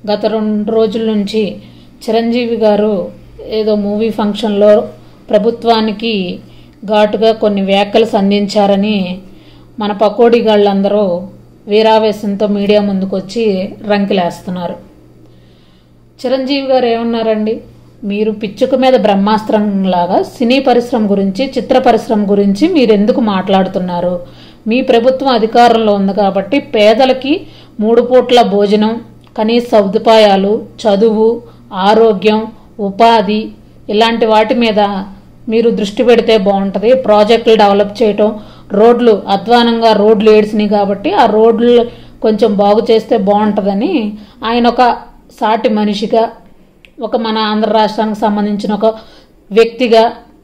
గత రెండు రోజుల నుంచి చిరంజీవి గారు ఏదో మూవీ ఫంక్షన్లో ప్రభుత్వానికి ఘాటుగా కొన్ని వ్యాఖ్యలు సంధించారని మన పకోడీ గాళ్ళందరూ వీరావేశంతో మీడియా ముందుకు వచ్చి రంకిలేస్తున్నారు చిరంజీవి గారు ఏమన్నారండి మీరు పిచ్చుక మీద బ్రహ్మాస్త్రం లాగా సినీ పరిశ్రమ గురించి చిత్ర పరిశ్రమ గురించి మీరు ఎందుకు మాట్లాడుతున్నారు మీ ప్రభుత్వం అధికారంలో ఉంది కాబట్టి పేదలకి మూడు పూట్ల భోజనం కనీస సదుపాయాలు చదువు ఆరోగ్యం ఉపాధి ఇలాంటి వాటి మీద మీరు దృష్టి పెడితే బాగుంటుంది ప్రాజెక్టులు డెవలప్ చేయటం రోడ్లు అధ్వానంగా రోడ్లు ఏడ్చినాయి కాబట్టి ఆ రోడ్లు కొంచెం బాగు చేస్తే బాగుంటుందని ఆయన ఒక సాటి మనిషిగా ఒక మన ఆంధ్ర రాష్ట్రానికి సంబంధించిన ఒక వ్యక్తిగా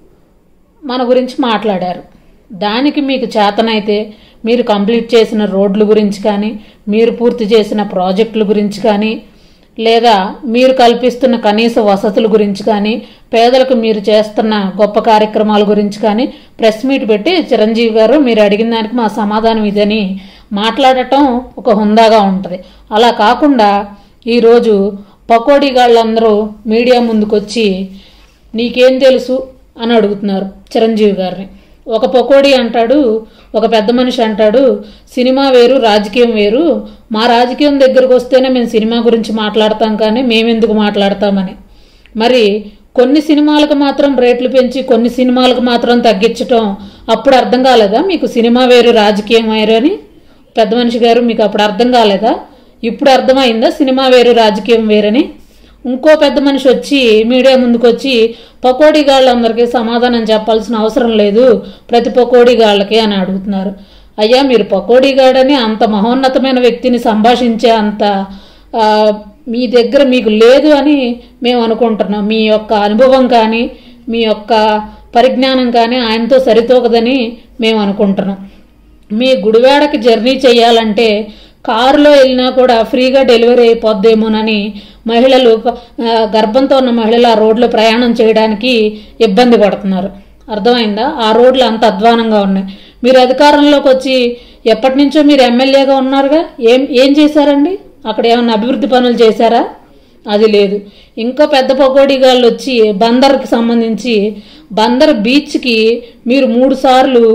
మన గురించి మాట్లాడారు దానికి మీకు చేతనైతే మీరు కంప్లీట్ చేసిన రోడ్ల గురించి కానీ మీరు పూర్తి చేసిన ప్రాజెక్టుల గురించి కానీ లేదా మీరు కల్పిస్తున్న కనీస వసతుల గురించి కానీ పేదలకు మీరు చేస్తున్న గొప్ప కార్యక్రమాల గురించి కానీ ప్రెస్ మీట్ పెట్టి చిరంజీవి గారు మీరు అడిగిన దానికి మా సమాధానం ఇదని మాట్లాడటం ఒక హుందాగా ఉంటుంది అలా కాకుండా ఈరోజు పకోడీ గాళ్ళందరూ మీడియా ముందుకొచ్చి నీకేం తెలుసు అని అడుగుతున్నారు చిరంజీవి గారిని ఒక పకోడీ అంటాడు ఒక పెద్ద మనిషి అంటాడు సినిమా వేరు రాజకీయం వేరు మా రాజకీయం దగ్గరకు వస్తేనే మేము సినిమా గురించి మాట్లాడతాం కానీ మేమెందుకు మాట్లాడతామని మరి కొన్ని సినిమాలకు మాత్రం రేట్లు పెంచి కొన్ని సినిమాలకు మాత్రం తగ్గించటం అప్పుడు అర్థం కాలేదా మీకు సినిమా వేరు రాజకీయం వేరు అని పెద్ద మనిషి గారు మీకు అప్పుడు అర్థం కాలేదా ఇప్పుడు అర్థమైందా సినిమా వేరు రాజకీయం వేరని ఇంకో పెద్ద మనిషి వచ్చి మీడియా ముందుకు వచ్చి పకోడీ గాళ్ళందరికీ సమాధానం చెప్పాల్సిన అవసరం లేదు ప్రతి పకోడీ గాళ్ళకి అని అడుగుతున్నారు అయ్యా మీరు పకోడీ గాడని అంత మహోన్నతమైన వ్యక్తిని సంభాషించే అంత ఆ, మీ దగ్గర మీకు లేదు అని మేము అనుకుంటున్నాం మీ యొక్క అనుభవం కానీ మీ యొక్క పరిజ్ఞానం కానీ ఆయనతో సరితూగదని మేము అనుకుంటున్నాం మీ గుడివాడకి జర్నీ చేయాలంటే కారులో వెళ్ళినా కూడా ఫ్రీగా డెలివరీ అయిపోద్దేమోనని మహిళలు ఆ, గర్భంతో ఉన్న మహిళలు ఆ రోడ్లో ప్రయాణం చేయడానికి ఇబ్బంది పడుతున్నారు అర్థమైందా ఆ రోడ్లు అంత అధ్వానంగా ఉన్నాయి మీరు అధికారంలోకి వచ్చి ఎప్పటి నుంచో మీరు ఎమ్మెల్యేగా ఉన్నారుగా ఏం ఏం చేశారండి అక్కడ ఏమన్నా అభివృద్ధి పనులు చేశారా అది లేదు ఇంకా పెద్ద పకోడీ గాళ్ళు వచ్చి బందర్కి సంబంధించి బందర్ బీచ్కి మీరు మూడు సార్లు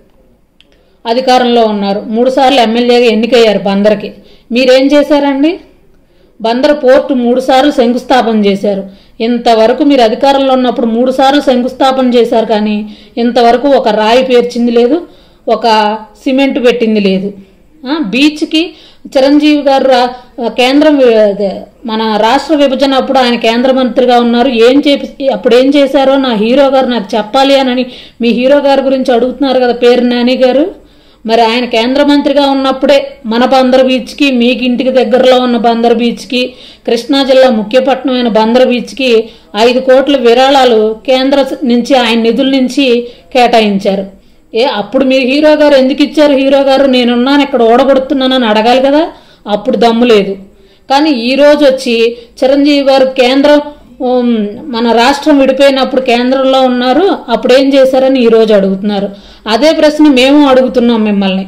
అధికారంలో ఉన్నారు మూడు సార్లు ఎమ్మెల్యేగా ఎన్నికయ్యారు బందర్కి మీరేం చేశారండి బందర్ పోర్టు మూడు సార్లు శంకుస్థాపన చేశారు ఇంతవరకు మీరు అధికారంలో ఉన్నప్పుడు మూడు సార్లు శంకుస్థాపన చేశారు కానీ ఇంతవరకు ఒక రాయి పేర్చింది లేదు ఒక సిమెంట్ పెట్టింది లేదు ఆ, బీచ్కి చిరంజీవి గారు రా- కేంద్రం వి- అదే, మన రాష్ట్ర విభజన అప్పుడు ఆయన కేంద్ర మంత్రిగా ఉన్నారు ఏం చేపి అప్పుడు ఏం చేశారో నా హీరో గారు నాకు చెప్పాలి అని మీ హీరో గారి గురించి అడుగుతున్నారు కదా పేరు నాని గారు మరి ఆయన కేంద్ర మంత్రిగా ఉన్నప్పుడే మన బందర్ బీచ్కి మీకు ఇంటికి దగ్గరలో ఉన్న బందర్ బీచ్కి కృష్ణా జిల్లా ముఖ్యపట్నమైన బందర్ బీచ్కి ఐదు కోట్ల విరాళాలు కేంద్ర నుంచి ఆయన నిధుల నుంచి కేటాయించారు ఏ అప్పుడు మీ హీరో గారు ఎందుకు ఇచ్చారు హీరో గారు నేనున్నాను ఇక్కడ ఓడగొడుతున్నానని అడగాలి కదా అప్పుడు దమ్ము లేదు కానీ ఈ రోజు వచ్చి చిరంజీవి గారు కేంద్రం ఉమ్, మన రాష్ట్రం విడిపోయినప్పుడు కేంద్రంలో ఉన్నారు అప్పుడు ఏం చేశారని ఈ రోజు అడుగుతున్నారు అదే ప్రశ్న మేము అడుగుతున్నాం మిమ్మల్ని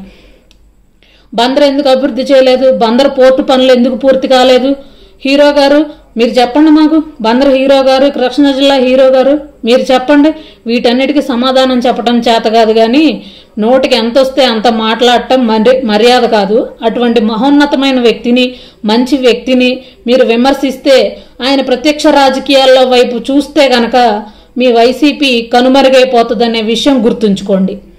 బందర్ ఎందుకు అభివృద్ధి చేయలేదు బందర్ పోర్టు పనులు ఎందుకు పూర్తి కాలేదు హీరో గారు మీరు చెప్పండి మాకు బందర్ హీరో గారు కృష్ణా జిల్లా హీరో గారు మీరు చెప్పండి వీటన్నిటికీ సమాధానం చెప్పడం చేత కాదు కానీ నోటికి ఎంత వస్తే అంత మాట్లాడటం మరి మర్యాద కాదు అటువంటి మహోన్నతమైన వ్యక్తిని మంచి వ్యక్తిని మీరు విమర్శిస్తే ఆయన ప్రత్యక్ష రాజకీయాల్లో వైపు చూస్తే గనక మీ వైసీపీ కనుమరుగైపోతుందనే విషయం గుర్తుంచుకోండి